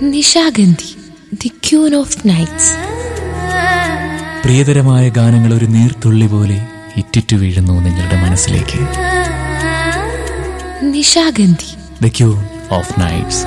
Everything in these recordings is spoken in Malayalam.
Nishagandhi the queen of nights പ്രിയതരമായ ഗാനങ്ങൾ ഒരു നീർത്തുള്ളി പോലെ ഇറ്റിറ്റു വീഴുന്നു നിങ്ങളുടെ മനസ്സിലേക്ക് Nishagandhi the queen of nights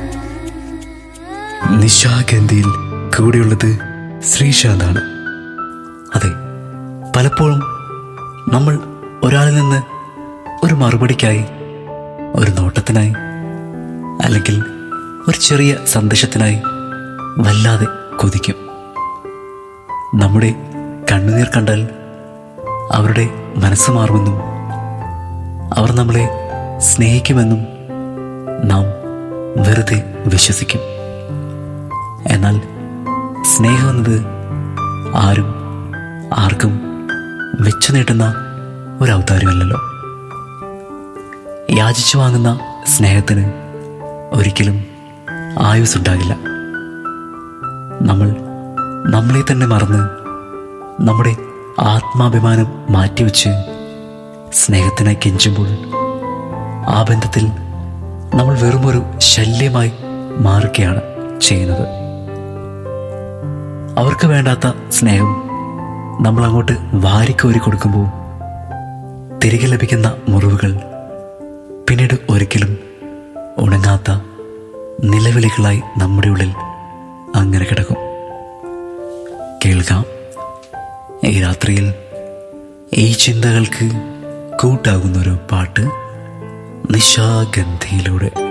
നിശാഗന്ധിയിൽ കൂടെയുള്ളത് ശ്രീശാന്താണ് അതെ പലപ്പോഴും നമ്മൾ ഒരാളിൽ നിന്ന് ഒരു മറുപടിക്കായി ഒരു നോട്ടത്തിനായി അല്ലെങ്കിൽ ഒരു ചെറിയ സന്ദേശത്തിനായി വല്ലാതെ കൊതിക്കും നമ്മുടെ കണ്ണുനീർ കണ്ടാൽ അവരുടെ മനസ്സ് മാറുമെന്നും അവർ നമ്മളെ സ്നേഹിക്കുമെന്നും നാം വെറുതെ വിശ്വസിക്കും എന്നാൽ സ്നേഹം എന്നത് ആരും ആർക്കും വെച്ചു നീട്ടുന്ന ഒരു ഔദാര്യമല്ലല്ലോ യാചിച്ചു വാങ്ങുന്ന സ്നേഹത്തിന് ഒരിക്കലും ആയുസ് ഉണ്ടാകില്ല നമ്മൾ നമ്മളെ തന്നെ മറന്ന് നമ്മുടെ ആത്മാഭിമാനം മാറ്റിവെച്ച് സ്നേഹത്തിനായി കെഞ്ചുമ്പോൾ ആ ബന്ധത്തിൽ നമ്മൾ വെറുമൊരു ശല്യമായി മാറുകയാണ് ചെയ്യുന്നത് അവർക്ക് വേണ്ടാത്ത സ്നേഹം നമ്മൾ അങ്ങോട്ട് വാരിക്കോരി കൊടുക്കുമ്പോൾ തിരികെ ലഭിക്കുന്ന മുറിവുകൾ പിന്നീട് ഒരിക്കലും ഉണങ്ങാത്ത നിലവിളികളായി നമ്മുടെ ഉള്ളിൽ അങ്ങനെ കിടക്കും കേൾക്കാം ഈ രാത്രിയിൽ ഈ ചിന്തകൾക്ക് കൂട്ടാകുന്ന ഒരു പാട്ട് നിശാഗന്ധിയിലൂടെ